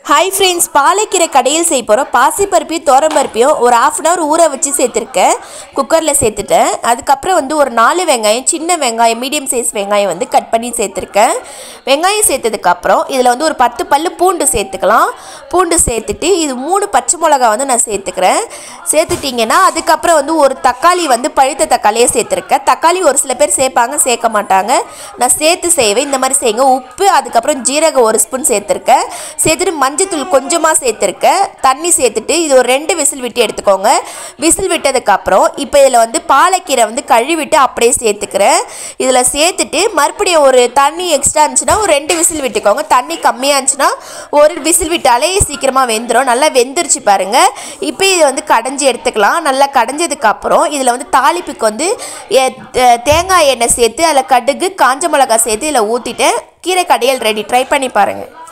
hi friends பாலைக்கீரை கடையில் செய்ய போகிறோம் பாசிப்பருப்பையும் தோரம்பருப்பையும் ஒரு ஆஃப் அன் ஹவர் ஊற வச்சு சேர்த்துருக்கேன் குக்கரில் சேர்த்துட்டேன் அதுக்கப்புறம் வந்து ஒரு நாலு வெங்காயம் சின்ன வெங்காயம் மீடியம் சைஸ் வெங்காயம் வந்து கட் பண்ணி சேர்த்துருக்கேன் வெங்காயம் சேர்த்ததுக்கப்புறம் இதில் வந்து ஒரு பத்து பல்லு பூண்டு சேர்த்துக்கலாம் பூண்டு சேர்த்துட்டு இது மூணு பச்சை மிளகா வந்து நான் சேர்த்துக்கிறேன் சேர்த்துட்டிங்கன்னா அதுக்கப்புறம் வந்து ஒரு தக்காளி வந்து பழுத்த தக்காளியை சேர்த்துருக்கேன் தக்காளி ஒரு சில பேர் சேர்ப்பாங்க சேர்க்க மாட்டாங்க நான் சேர்த்து செய்வேன் இந்த மாதிரி செய்யுங்க உப்பு அதுக்கப்புறம் ஜீரகம் ஒரு ஸ்பூன் சேர்த்துருக்கேன் சேர்த்துட்டு மஞ்சத்தூள் கொஞ்சமாக சேர்த்துருக்கேன் தண்ணி சேர்த்துட்டு இது ஒரு ரெண்டு விசில் விட்டு எடுத்துக்கோங்க விசில் விட்டதுக்கப்புறம் இப்போ இதில் வந்து பாலக்கீரை வந்து கழுவிட்டு அப்படியே சேர்த்துக்கிறேன் இதில் சேர்த்துட்டு மறுபடியும் ஒரு தண்ணி எக்ஸ்ட்ரா இருந்துச்சுன்னா ஒரு ரெண்டு விசில் விட்டுக்கோங்க தண்ணி கம்மியாக இருந்துச்சுன்னா ஒரு விசில் விட்டாலே சீக்கிரமாக வெந்துடும் நல்லா வெந்துருச்சு பாருங்கள் இப்போ இதை வந்து கடைஞ்சி எடுத்துக்கலாம் நல்லா கடைஞ்சதுக்கப்புறம் இதில் வந்து தாளிப்புக்கு வந்து எ- தே- தேங்காய் எண்ணெய் சேர்த்து அதில் கடுகு காஞ்ச மிளகாய் சேர்த்து இதில் ஊற்றிட்டேன் கீரை கடையல் ரெடி ட்ரை பண்ணி பாருங்கள்